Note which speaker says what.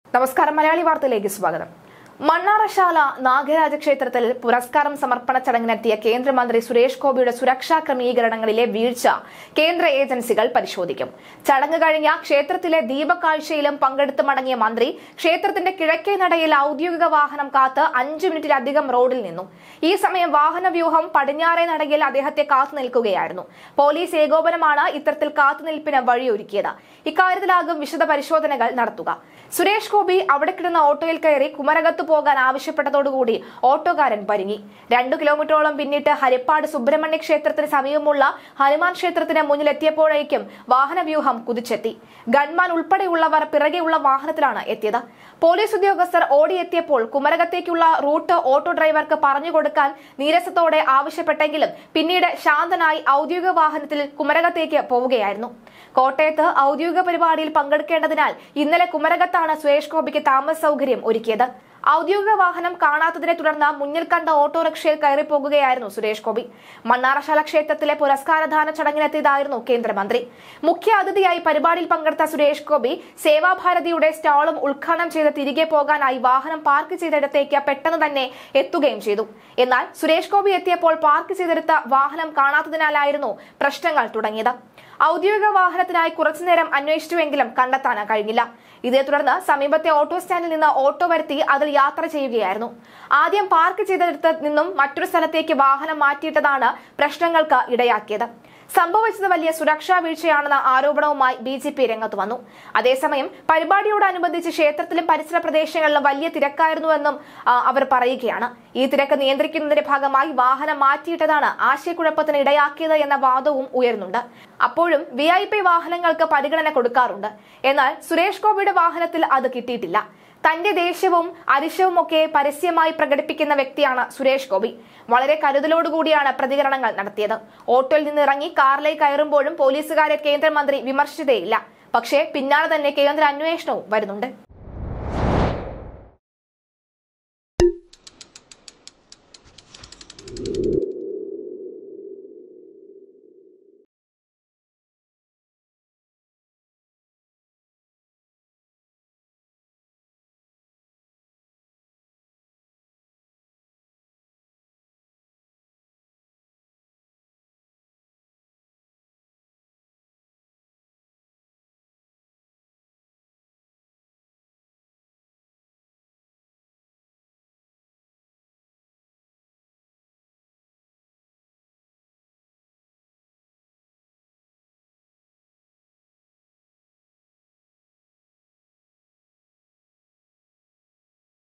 Speaker 1: നമസ്കാരം മലയാളി വാർത്തയിലേക്ക് സ്വാഗതം മണ്ണാറശാല നാഗരാജ ക്ഷേത്രത്തിൽ പുരസ്കാരം സമർപ്പണ ചടങ്ങിനെത്തിയ കേന്ദ്രമന്ത്രി സുരേഷ് ഗോപിയുടെ സുരക്ഷാ ക്രമീകരണങ്ങളിലെ വീഴ്ച കേന്ദ്ര ഏജൻസികൾ പരിശോധിക്കും ചടങ്ങ് കഴിഞ്ഞ ക്ഷേത്രത്തിലെ ദീപക്കാഴ്ചയിലും പങ്കെടുത്ത് മടങ്ങിയ മന്ത്രി ക്ഷേത്രത്തിന്റെ കിഴക്കേ നടയിൽ ഔദ്യോഗിക വാഹനം കാത്ത് അഞ്ചു മിനിറ്റിലധികം റോഡിൽ നിന്നു ഈ സമയം വാഹന വ്യൂഹം പടിഞ്ഞാറേ നടയിൽ അദ്ദേഹത്തെ കാത്തു നിൽക്കുകയായിരുന്നു പോലീസ് ഏകോപനമാണ് ഇത്തരത്തിൽ കാത്തുനിൽപ്പിന് വഴിയൊരുക്കിയത് ഇക്കാര്യത്തിലാകും വിശദ പരിശോധനകൾ നടത്തുക സുരേഷ് ഗോപി അവിടെ കിടന്ന ഓട്ടോയിൽ കയറി കുമരകത്ത് പോകാൻ ആവശ്യപ്പെട്ടതോടുകൂടി ഓട്ടോക്കാരൻ പരിങ്ങി രണ്ടു കിലോമീറ്ററോളം പിന്നിട്ട് ഹരിപ്പാട് സുബ്രഹ്മണ്യ ക്ഷേത്രത്തിന് സമീപമുള്ള ഹനുമാൻ ക്ഷേത്രത്തിന് മുന്നിലെത്തിയപ്പോഴേക്കും വാഹനവ്യൂഹം കുതിച്ചെത്തി ഗൺമാൻ ഉൾപ്പെടെയുള്ളവർ പിറകെയുള്ള വാഹനത്തിലാണ് എത്തിയത് പോലീസ് ഉദ്യോഗസ്ഥർ ഓടിയെത്തിയപ്പോൾ കുമരകത്തേക്കുള്ള റൂട്ട് ഓട്ടോ ഡ്രൈവർക്ക് പറഞ്ഞു കൊടുക്കാൻ നീരസത്തോടെ ആവശ്യപ്പെട്ടെങ്കിലും പിന്നീട് ശാന്തനായി ഔദ്യോഗിക വാഹനത്തിൽ കുമരകത്തേക്ക് പോവുകയായിരുന്നു കോട്ടയത്ത് ഔദ്യോഗിക പരിപാടിയിൽ പങ്കെടുക്കേണ്ടതിനാൽ ഇന്നലെ കുമരകത്താണ് സുരേഷ് ഗോപിക്ക് താമസ സൗകര്യം ഒരുക്കിയത് ഔദ്യോഗിക വാഹനം കാണാത്തതിനെ തുടർന്ന് മുന്നിൽ കണ്ട ഓട്ടോറിക്ഷയിൽ കയറി പോകുകയായിരുന്നു സുരേഷ് ഗോപി മണ്ണാറശാല ക്ഷേത്രത്തിലെ പുരസ്കാരദാന ചടങ്ങിനെത്തിയതായിരുന്നു കേന്ദ്രമന്ത്രി മുഖ്യ അതിഥിയായി പരിപാടിയിൽ പങ്കെടുത്ത സുരേഷ് ഗോപി സേവാഭാരതിയുടെ സ്റ്റാളും ഉദ്ഘാടനം ചെയ്ത് തിരികെ പോകാനായി വാഹനം പാർക്ക് ചെയ്തിടത്തേക്ക് പെട്ടെന്ന് തന്നെ എത്തുകയും ചെയ്തു എന്നാൽ സുരേഷ് ഗോപി എത്തിയപ്പോൾ പാർക്ക് ചെയ്തെടുത്ത വാഹനം കാണാത്തതിനാലായിരുന്നു പ്രശ്നങ്ങൾ തുടങ്ങിയത് ഔദ്യോഗിക വാഹനത്തിനായി കുറച്ചുനേരം അന്വേഷിച്ചുവെങ്കിലും കണ്ടെത്താൻ കഴിഞ്ഞില്ല ഇതേ തുടർന്ന് സമീപത്തെ ഓട്ടോ സ്റ്റാൻഡിൽ നിന്ന് ഓട്ടോ വരുത്തി അതിൽ യാത്ര ചെയ്യുകയായിരുന്നു ആദ്യം പാർക്ക് ചെയ്തെടുത്ത് നിന്നും മറ്റൊരു സ്ഥലത്തേക്ക് വാഹനം മാറ്റിയിട്ടതാണ് പ്രശ്നങ്ങൾക്ക് ഇടയാക്കിയത് സംഭവിച്ചത് വലിയ സുരക്ഷാ വീഴ്ചയാണെന്ന ആരോപണവുമായി ബി ജെ പി രംഗത്ത് വന്നു അതേസമയം പരിപാടിയോടനുബന്ധിച്ച് ക്ഷേത്രത്തിലും പരിസര പ്രദേശങ്ങളിലും വലിയ തിരക്കായിരുന്നുവെന്നും ആ, അവർ പറയുകയാണ് ഈ തിരക്ക് നിയന്ത്രിക്കുന്നതിന്റെ ഭാഗമായി വാഹനം മാറ്റിയിട്ടതാണ് ആശയക്കുഴപ്പത്തിന് ഇടയാക്കിയത് എന്ന വാദവും ഉയരുന്നുണ്ട് അപ്പോഴും വി ഐ പി വാഹനങ്ങൾക്ക് പരിഗണന കൊടുക്കാറുണ്ട് എന്നാൽ സുരേഷ് ഗോപിയുടെ വാഹനത്തിൽ അത് കിട്ടിയിട്ടില്ല തന്റെ ദേഷ്യവും അരിശവും ഒക്കെ പരസ്യമായി പ്രകടിപ്പിക്കുന്ന വ്യക്തിയാണ് സുരേഷ് ഗോപി വളരെ കരുതലോടുകൂടിയാണ് പ്രതികരണങ്ങൾ നടത്തിയത് ഓട്ടോയിൽ നിന്ന് ഇറങ്ങി കാറിലേക്ക് കയറുമ്പോഴും പോലീസുകാരെ കേന്ദ്രമന്ത്രി വിമർശിച്ചതേയില്ല പക്ഷേ പിന്നാലെ തന്നെ കേന്ദ്ര അന്വേഷണവും വരുന്നുണ്ട്